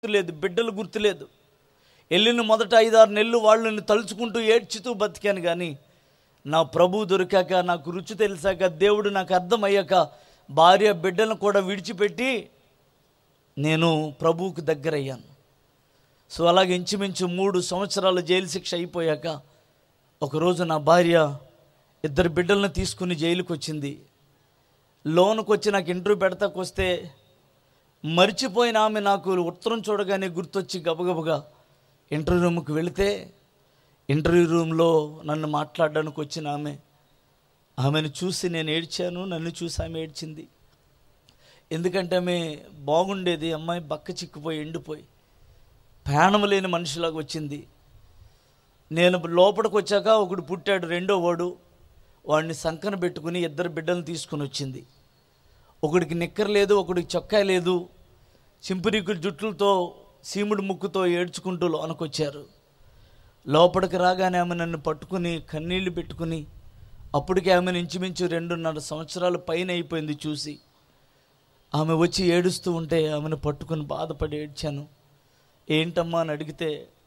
గుర్తులేదు బిడ్డలు గుర్తులేదు వెళ్ళిన మొదట ఐదారు నెలలు వాళ్ళని తలుచుకుంటూ ఏడ్చుతూ బతికాను కానీ నా ప్రభు దొరికాక నాకు రుచి తెలిసాక దేవుడు నాకు అర్థమయ్యాక భార్య బిడ్డలను కూడా విడిచిపెట్టి నేను ప్రభువుకు దగ్గరయ్యాను సో అలాగే ఇంచుమించు మూడు సంవత్సరాల జైలు శిక్ష అయిపోయాక ఒకరోజు నా భార్య ఇద్దరు బిడ్డలను తీసుకుని జైలుకి వచ్చింది లోనుకు వచ్చి నాకు ఇంటర్వ్యూ పెడతాకు వస్తే మర్చిపోయిన ఆమె నాకు ఉత్తరం చూడగానే గుర్తొచ్చి గబగబగా ఇంటర్వ్యూ రూమ్కి వెళితే ఇంటర్వ్యూ రూమ్లో నన్ను మాట్లాడడానికి వచ్చిన ఆమె ఆమెను చూసి నేను ఏడ్చాను నన్ను చూసి ఆమె ఏడ్చింది ఎందుకంటే ఆమె బాగుండేది అమ్మాయి బక్క చిక్కిపోయి ఎండిపోయి ప్రాణం లేని మనిషిలాగా వచ్చింది నేను లోపలికి వచ్చాక ఒకడు పుట్టాడు రెండో వాడు వాడిని సంకన పెట్టుకుని ఇద్దరు బిడ్డలను తీసుకుని వచ్చింది ఒకడికి నిక్కర లేదు ఒకడికి చొక్కా లేదు చింపురీకుల జుట్లతో సీముడు ముక్కుతో ఏడ్చుకుంటూ లోనకొచ్చారు లోపలికి రాగానే ఆమె నన్ను పట్టుకుని కన్నీళ్లు పెట్టుకుని అప్పటికే ఆమెను ఇంచుమించు రెండున్నర సంవత్సరాల పైన అయిపోయింది చూసి ఆమె వచ్చి ఏడుస్తూ ఉంటే ఆమెను పట్టుకుని బాధపడి ఏడ్చాను ఏంటమ్మా అని అడిగితే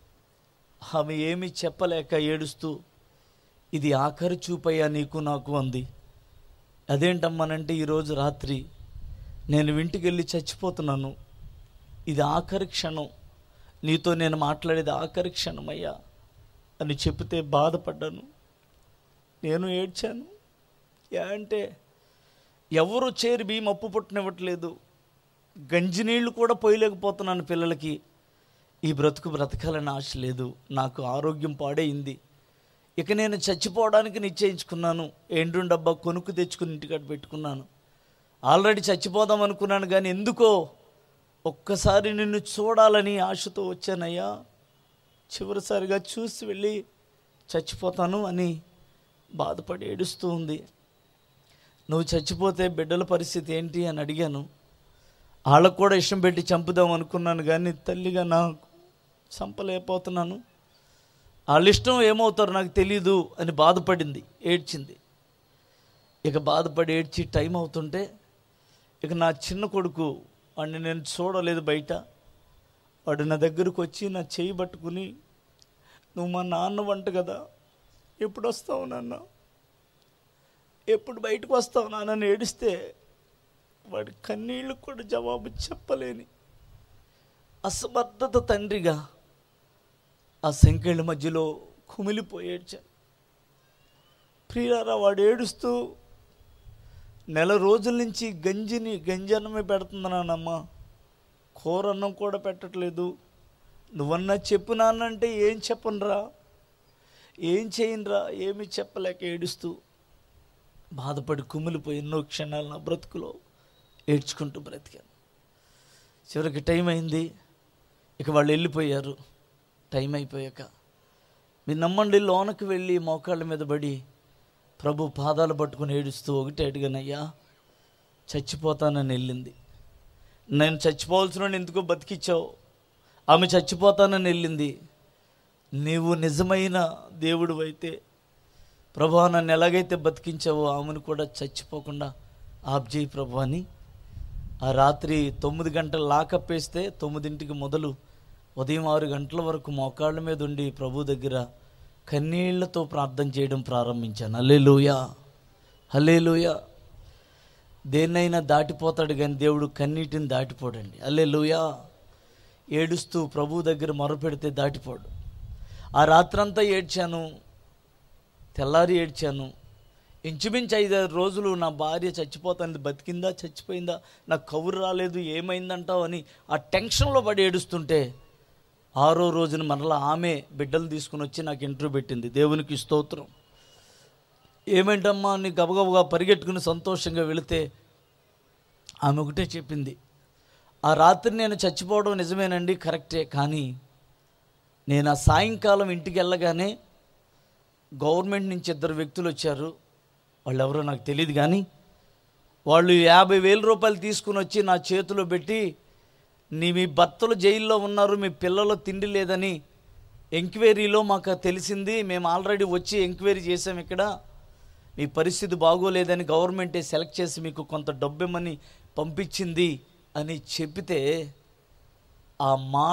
ఆమె ఏమీ చెప్పలేక ఏడుస్తూ ఇది ఆఖరి చూపయ్యా నీకు నాకు అంది అదేంటమ్మానంటే ఈరోజు రాత్రి నేను ఇంటికి వెళ్ళి చచ్చిపోతున్నాను ఇది ఆఖరి క్షణం నీతో నేను మాట్లాడేది ఆఖరి క్షణమయ్యా అని చెప్తే బాధపడ్డాను నేను ఏడ్చాను యా అంటే ఎవరు చేరి బియ్యం అప్పు పుట్టనివ్వట్లేదు గంజి నీళ్లు కూడా పోయలేకపోతున్నాను పిల్లలకి ఈ బ్రతుకు బ్రతకాలని ఆశ లేదు నాకు ఆరోగ్యం పాడైంది ఇక నేను చచ్చిపోవడానికి నిశ్చయించుకున్నాను ఎండు డబ్బా కొనుక్కు తెచ్చుకుని ఇంటికాడ పెట్టుకున్నాను ఆల్రెడీ చచ్చిపోదాం అనుకున్నాను కానీ ఎందుకో ఒక్కసారి నిన్ను చూడాలని ఆశతో వచ్చానయ్యా చివరిసారిగా చూసి వెళ్ళి చచ్చిపోతాను అని బాధపడి ఏడుస్తూ ఉంది నువ్వు చచ్చిపోతే బిడ్డల పరిస్థితి ఏంటి అని అడిగాను వాళ్ళకు కూడా ఇష్టం పెట్టి చంపుదాం అనుకున్నాను కానీ తల్లిగా నాకు చంపలేకపోతున్నాను వాళ్ళ ఇష్టం ఏమవుతారో నాకు తెలీదు అని బాధపడింది ఏడ్చింది ఇక బాధపడి ఏడ్చి టైం అవుతుంటే ఇక నా చిన్న కొడుకు వాడిని నేను చూడలేదు బయట వాడు నా దగ్గరకు వచ్చి నా చేయి పట్టుకుని నువ్వు మా నాన్న వంట కదా ఎప్పుడు వస్తావు నాన్న ఎప్పుడు బయటకు వస్తావు నాన్న ఏడిస్తే వాడి కన్నీళ్ళకు కూడా జవాబు చెప్పలేని అసమర్థత తండ్రిగా ఆ సంఖ్యల మధ్యలో కుమిలిపోయి ఏడ్చాను ప్రియారా వాడు ఏడుస్తూ నెల రోజుల నుంచి గంజిని గంజన్నమే పెడుతున్నానమ్మా కూర అన్నం కూడా పెట్టట్లేదు నువ్వన్నా చెప్పు నాన్నంటే ఏం చెప్పనురా ఏం చేయనురా ఏమి చెప్పలేక ఏడుస్తూ బాధపడి కుమిలిపోయి ఎన్నో క్షణాలు నా బ్రతుకులో ఏడ్చుకుంటూ బ్రతికాను చివరికి టైం అయింది ఇక వాళ్ళు వెళ్ళిపోయారు టైం అయిపోయాక మీ నమ్మండి లోనకి వెళ్ళి మోకాళ్ళ మీద పడి ప్రభు పాదాలు పట్టుకుని ఏడుస్తూ ఒకటి అడిగానయ్యా చచ్చిపోతానని వెళ్ళింది నేను చచ్చిపోవాల్సిన ఎందుకో బతికిచ్చావు ఆమె చచ్చిపోతానని వెళ్ళింది నీవు నిజమైన దేవుడు అయితే ప్రభా నన్ను ఎలాగైతే బతికించావో ఆమెను కూడా చచ్చిపోకుండా ఆప్ చేయి ప్రభు అని ఆ రాత్రి తొమ్మిది గంటలు లాకప్ వేస్తే తొమ్మిదింటికి మొదలు ఉదయం ఆరు గంటల వరకు మోకాళ్ళ మీద ఉండి ప్రభు దగ్గర కన్నీళ్లతో ప్రార్థన చేయడం ప్రారంభించాను హల్లెలూయా హల్లెలూయా దేన్నైనా దాటిపోతాడు కానీ దేవుడు కన్నీటిని దాటిపోడండి హల్లెలూయా ఏడుస్తూ ప్రభు దగ్గర మొరపెడితే దాటిపోడు ఆ రాత్రంతా ఏడ్చాను తెల్లారి ఏడ్చాను ఇంచుమించు ఐదారు రోజులు నా భార్య చచ్చిపోతుంది బతికిందా చచ్చిపోయిందా నాకు కబురు రాలేదు ఏమైందంటావు అని ఆ టెన్షన్లో పడి ఏడుస్తుంటే ఆరో రోజున మరలా ఆమె బిడ్డలు తీసుకుని వచ్చి నాకు ఇంటర్వ్యూ పెట్టింది దేవునికి స్తోత్రం ఏమేంటమ్మా అని గబగబగా పరిగెట్టుకుని సంతోషంగా వెళితే ఆమె ఒకటే చెప్పింది ఆ రాత్రి నేను చచ్చిపోవడం నిజమేనండి కరెక్టే కానీ నేను ఆ సాయంకాలం ఇంటికి వెళ్ళగానే గవర్నమెంట్ నుంచి ఇద్దరు వ్యక్తులు వచ్చారు వాళ్ళు ఎవరో నాకు తెలియదు కానీ వాళ్ళు యాభై వేల రూపాయలు తీసుకుని వచ్చి నా చేతిలో పెట్టి నీ మీ భర్తలు జైల్లో ఉన్నారు మీ పిల్లలు తిండి లేదని ఎంక్వైరీలో మాకు తెలిసింది మేము ఆల్రెడీ వచ్చి ఎంక్వైరీ చేసాం ఇక్కడ మీ పరిస్థితి బాగోలేదని గవర్నమెంటే సెలెక్ట్ చేసి మీకు కొంత డబ్బు ఇమ్మని పంపించింది అని చెప్పితే ఆ మాట